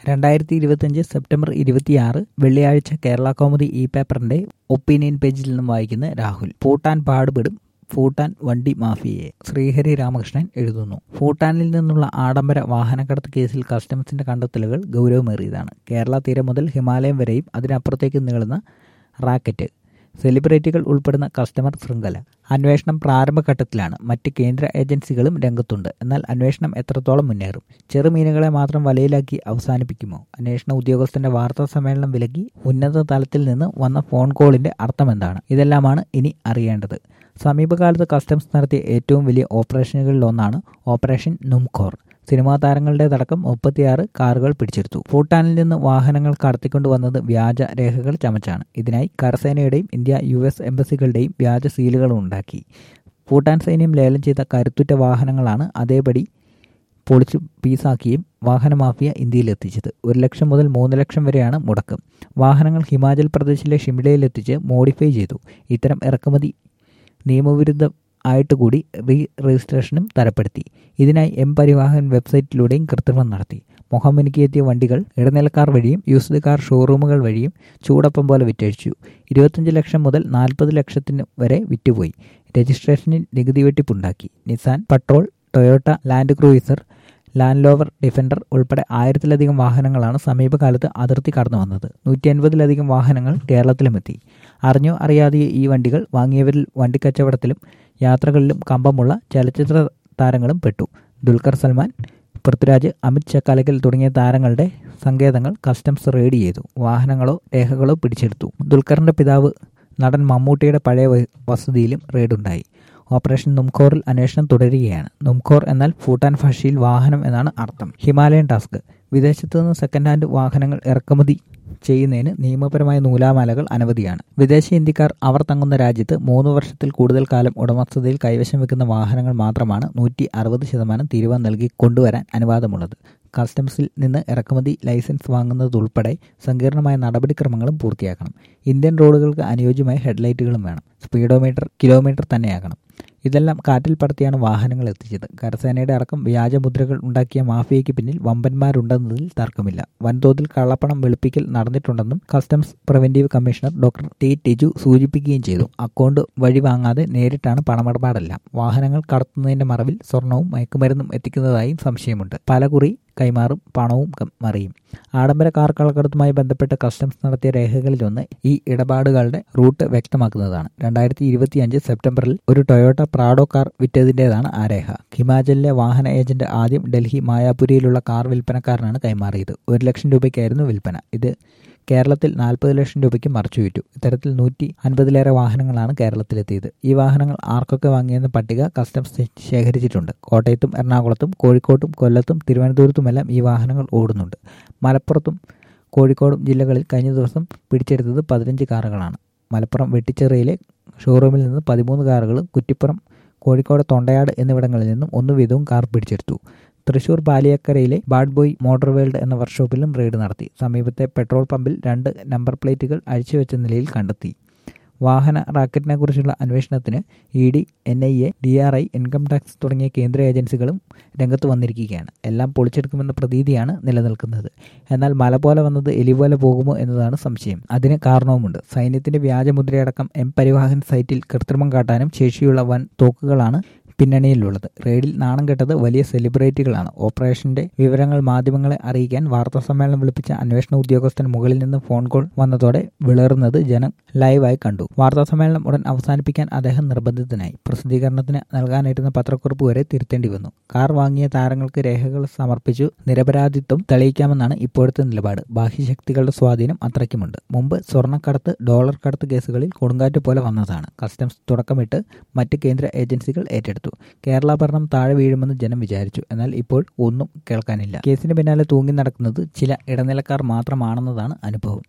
രണ്ടായിരത്തി ഇരുപത്തിയഞ്ച് സെപ്റ്റംബർ ഇരുപത്തിയാറ് വെള്ളിയാഴ്ച കേരള കൗമുദി ഇ പേപ്പറിന്റെ ഒപ്പീനിയൻ പേജിൽ നിന്നും വായിക്കുന്ന രാഹുൽ പൂട്ടാൻ പാടുപെടും ഭൂട്ടാൻ വണ്ടി മാഫിയയെ ശ്രീഹരി രാമകൃഷ്ണൻ എഴുതുന്നു ഭൂട്ടാനിൽ നിന്നുള്ള ആഡംബര വാഹനക്കടത്ത് കേസിൽ കസ്റ്റംസിന്റെ കണ്ടെത്തലുകൾ ഗൗരവമേറിയതാണ് കേരള തീരം മുതൽ ഹിമാലയം വരെയും അതിനപ്പുറത്തേക്ക് നീളുന്ന റാക്കറ്റ് സെലിബ്രിറ്റികൾ ഉൾപ്പെടുന്ന കസ്റ്റമർ ശൃംഖല അന്വേഷണം പ്രാരംഭഘട്ടത്തിലാണ് മറ്റ് കേന്ദ്ര ഏജൻസികളും രംഗത്തുണ്ട് എന്നാൽ അന്വേഷണം എത്രത്തോളം മുന്നേറും ചെറുമീനുകളെ മാത്രം വലയിലാക്കി അവസാനിപ്പിക്കുമോ അന്വേഷണ ഉദ്യോഗസ്ഥന്റെ വാർത്താ സമ്മേളനം വിലക്കി ഉന്നത തലത്തിൽ നിന്ന് വന്ന ഫോൺ കോളിന്റെ അർത്ഥമെന്താണ് ഇതെല്ലാമാണ് ഇനി അറിയേണ്ടത് സമീപകാലത്ത് കസ്റ്റംസ് നടത്തിയ ഏറ്റവും വലിയ ഓപ്പറേഷനുകളിലൊന്നാണ് ഓപ്പറേഷൻ നുംഖോർ സിനിമാ താരങ്ങളുടേതടക്കം മുപ്പത്തിയാറ് കാറുകൾ പിടിച്ചെടുത്തു ഭൂട്ടാനിൽ നിന്ന് വാഹനങ്ങൾ കടത്തിക്കൊണ്ടുവന്നത് വ്യാജ രേഖകൾ ചമച്ചാണ് ഇതിനായി കരസേനയുടെയും ഇന്ത്യ യു എസ് എംബസികളുടെയും വ്യാജ സീലുകളും ഉണ്ടാക്കി ഭൂട്ടാൻ സൈന്യം ലേലം ചെയ്ത കരുത്തുറ്റ വാഹനങ്ങളാണ് അതേപടി പൊളിച്ചു പീസാക്കിയും വാഹന മാഫിയ ഇന്ത്യയിലെത്തിച്ചത് ഒരു ലക്ഷം മുതൽ മൂന്ന് ലക്ഷം വരെയാണ് മുടക്കം വാഹനങ്ങൾ ഹിമാചൽ പ്രദേശിലെ ഷിംലയിലെത്തിച്ച് മോഡിഫൈ ചെയ്തു ഇത്തരം ഇറക്കുമതി നിയമവിരുദ്ധ ആയിട്ട് കൂടി റീ രജിസ്ട്രേഷനും തരപ്പെടുത്തി ഇതിനായി എം പരിവാഹൻ വെബ്സൈറ്റിലൂടെയും കൃത്രിമം നടത്തി മുഖമിനുക്കിയെത്തിയ വണ്ടികൾ ഇടനിലക്കാർ വഴിയും യൂസ്ഡ് കാർ ഷോറൂമുകൾ വഴിയും ചൂടപ്പം പോലെ വിറ്റഴിച്ചു ഇരുപത്തഞ്ച് ലക്ഷം മുതൽ നാൽപ്പത് ലക്ഷത്തിന് വരെ വിറ്റുപോയി രജിസ്ട്രേഷനിൽ നികുതി വെട്ടിപ്പുണ്ടാക്കി Nissan Patrol Toyota Land Cruiser Land Rover Defender ഉൾപ്പെടെ ആയിരത്തിലധികം വാഹനങ്ങളാണ് സമീപകാലത്ത് അതിർത്തി കടന്നു വന്നത് നൂറ്റി അൻപതിലധികം വാഹനങ്ങൾ കേരളത്തിലുമെത്തി അറിഞ്ഞോ അറിയാതെ ഈ വണ്ടികൾ വാങ്ങിയവരിൽ വണ്ടിക്കച്ചവടത്തിലും യാത്രകളിലും കമ്പമുള്ള ചലച്ചിത്ര താരങ്ങളും പെട്ടു ദുൽഖർ സൽമാൻ പൃഥ്വിരാജ് അമിത് ചക്കാലക്കൽ തുടങ്ങിയ താരങ്ങളുടെ സങ്കേതങ്ങൾ കസ്റ്റംസ് റെയ്ഡ് ചെയ്തു വാഹനങ്ങളോ രേഖകളോ പിടിച്ചെടുത്തു ദുൽഖറിന്റെ പിതാവ് നടൻ മമ്മൂട്ടിയുടെ പഴയ വസതിയിലും റെയ്ഡുണ്ടായി ഓപ്പറേഷൻ നുംഖോറിൽ അന്വേഷണം തുടരുകയാണ് നുംഖോർ എന്നാൽ ഭൂട്ടാൻ ഭാഷയിൽ വാഹനം എന്നാണ് അർത്ഥം ഹിമാലയൻ ടാസ്ക് വിദേശത്തു നിന്ന് സെക്കൻഡ് ഹാൻഡ് വാഹനങ്ങൾ ഇറക്കുമതി ചെയ്യുന്നതിന് നിയമപരമായ നൂലാമാലകൾ അനവധിയാണ് വിദേശ ഇന്ത്യക്കാർ അവർ തങ്ങുന്ന രാജ്യത്ത് മൂന്ന് വർഷത്തിൽ കൂടുതൽ കാലം ഉടമസ്ഥതയിൽ കൈവശം വെക്കുന്ന വാഹനങ്ങൾ മാത്രമാണ് നൂറ്റി അറുപത് ശതമാനം തീരുവ നൽകി കൊണ്ടുവരാൻ അനുവാദമുള്ളത് കസ്റ്റംസിൽ നിന്ന് ഇറക്കുമതി ലൈസൻസ് വാങ്ങുന്നതുൾപ്പെടെ സങ്കീർണമായ നടപടിക്രമങ്ങളും പൂർത്തിയാക്കണം ഇന്ത്യൻ റോഡുകൾക്ക് അനുയോജ്യമായ ഹെഡ്ലൈറ്റുകളും വേണം സ്പീഡോമീറ്റർ കിലോമീറ്റർ തന്നെയാകണം ഇതെല്ലാം കാറ്റിൽ പടത്തിയാണ് വാഹനങ്ങൾ എത്തിച്ചത് കരസേനയുടെ അടക്കം വ്യാജമുദ്രകൾ ഉണ്ടാക്കിയ മാഫിയയ്ക്ക് പിന്നിൽ വമ്പന്മാരുണ്ടെന്നതിൽ തർക്കമില്ല വൻതോതിൽ കള്ളപ്പണം വെളുപ്പിക്കൽ നടന്നിട്ടുണ്ടെന്നും customs preventive commissioner doctor T Tiju സൂചിപ്പിക്കുകയും ചെയ്തു അക്കൗണ്ട് വഴി വാങ്ങാതെ നേരിട്ടാണ് പണമിടപാടെല്ലാം വാഹനങ്ങൾ കടത്തുന്നതിന്റെ മറവിൽ സ്വർണവും മയക്കുമരുന്നും എത്തിക്കുന്നതായും സംശയമുണ്ട് പലകുറി കൈമാറും പണവും മറിയും ആഡംബര കാർ കളക്കടത്തുമായി ബന്ധപ്പെട്ട് കസ്റ്റംസ് നടത്തിയ രേഖകളിലൊന്ന് ഈ ഇടപാടുകളുടെ റൂട്ട് വ്യക്തമാക്കുന്നതാണ് രണ്ടായിരത്തി ഇരുപത്തിയഞ്ച് സെപ്റ്റംബറിൽ ഒരു ടൊയോട്ട പ്രാഡോ കാർ വിറ്റതിൻ്റെതാണ് ആ രേഖ ഹിമാചലിലെ വാഹന ഏജന്റ് ആദ്യം ഡൽഹി മായാപുരിയിലുള്ള കാർ വിൽപ്പനക്കാരനാണ് കൈമാറിയത് ഒരു ലക്ഷം രൂപയ്ക്കായിരുന്നു വിൽപ്പന ഇത് കേരളത്തിൽ നാൽപ്പത് ലക്ഷം രൂപയ്ക്ക് മറച്ചുവിറ്റു ഇത്തരത്തിൽ നൂറ്റി അൻപതിലേറെ വാഹനങ്ങളാണ് കേരളത്തിലെത്തിയത് ഈ വാഹനങ്ങൾ ആർക്കൊക്കെ വാങ്ങിയെന്ന പട്ടിക കസ്റ്റംസ് ശേഖരിച്ചിട്ടുണ്ട് കോട്ടയത്തും എറണാകുളത്തും കോഴിക്കോട്ടും കൊല്ലത്തും തിരുവനന്തപുരത്തുമെല്ലാം ഈ വാഹനങ്ങൾ ഓടുന്നുണ്ട് മലപ്പുറത്തും കോഴിക്കോടും ജില്ലകളിൽ കഴിഞ്ഞ ദിവസം പിടിച്ചെടുത്തത് പതിനഞ്ച് കാറുകളാണ് മലപ്പുറം വെട്ടിച്ചിറയിലെ ഷോറൂമിൽ നിന്ന് പതിമൂന്ന് കാറുകളും കുറ്റിപ്പുറം കോഴിക്കോട് തൊണ്ടയാട് എന്നിവിടങ്ങളിൽ നിന്നും ഒന്ന് വീതവും കാർ പിടിച്ചെടുത്തു തൃശൂർ പാലിയക്കരയിലെ ബാഡ് ബോയ് മോട്ടോർ വേൾഡ് എന്ന വർക്ക്ഷോപ്പിലും റെയ്ഡ് നടത്തി സമീപത്തെ പെട്രോൾ പമ്പിൽ രണ്ട് നമ്പർ പ്ലേറ്റുകൾ അഴിച്ചുവെച്ച നിലയിൽ കണ്ടെത്തി വാഹന റാക്കറ്റിനെ കുറിച്ചുള്ള അന്വേഷണത്തിന് E D N I A D R I income tax തുടങ്ങിയ കേന്ദ്ര ഏജൻസികളും രംഗത്ത് വന്നിരിക്കുകയാണ് എല്ലാം പൊളിച്ചെടുക്കുമെന്ന പ്രതീതിയാണ് നിലനിൽക്കുന്നത് എന്നാൽ മല പോലെ വന്നത് എലി പോലെ പോകുമോ എന്നതാണ് സംശയം അതിന് കാരണവുമുണ്ട് സൈന്യത്തിന്റെ വ്യാജമുദ്രയടക്കം എം പരിവാഹൻ സൈറ്റിൽ കൃത്രിമം കാട്ടാനും ശേഷിയുള്ള വൻ തോക്കുകളാണ് പിന്നണിയിലുള്ളത് റെയ്ഡിൽ നാണം കെട്ടത് വലിയ സെലിബ്രിറ്റികളാണ് ഓപ്പറേഷന്റെ വിവരങ്ങൾ മാധ്യമങ്ങളെ അറിയിക്കാൻ വാർത്താ സമ്മേളനം വിളിപ്പിച്ച അന്വേഷണ ഉദ്യോഗസ്ഥന് മുകളിൽ നിന്ന് ഫോൺ കോൾ വന്നതോടെ വിളറുന്നത് ജനം ലൈവായി കണ്ടു വാർത്താ സമ്മേളനം ഉടൻ അവസാനിപ്പിക്കാൻ അദ്ദേഹം നിർബന്ധിതനായി പ്രസിദ്ധീകരണത്തിന് നൽകാനിരുന്ന പത്രക്കുറിപ്പ് വരെ തിരുത്തേണ്ടി വന്നു കാർ വാങ്ങിയ താരങ്ങൾക്ക് രേഖകൾ സമർപ്പിച്ചു നിരപരാധിത്വം തെളിയിക്കാമെന്നാണ് ഇപ്പോഴത്തെ നിലപാട് ബാഹ്യശക്തികളുടെ സ്വാധീനം അത്രയ്ക്കുമുണ്ട് മുമ്പ് സ്വർണ്ണക്കടത്ത് ഡോളർ കടത്ത് കേസുകളിൽ കൊടുങ്കാറ്റ് പോലെ വന്നതാണ് കസ്റ്റംസ് തുടക്കമിട്ട് മറ്റ് കേന്ദ്ര ഏജൻസികൾ ഏറ്റെടുത്തു കേരള ഭരണം താഴെ വീഴുമെന്ന് ജനം വിചാരിച്ചു എന്നാൽ ഇപ്പോൾ ഒന്നും കേൾക്കാനില്ല കേസിന് പിന്നാലെ തൂങ്ങി നടക്കുന്നത് ചില ഇടനിലക്കാർ മാത്രമാണെന്നതാണ് അനുഭവം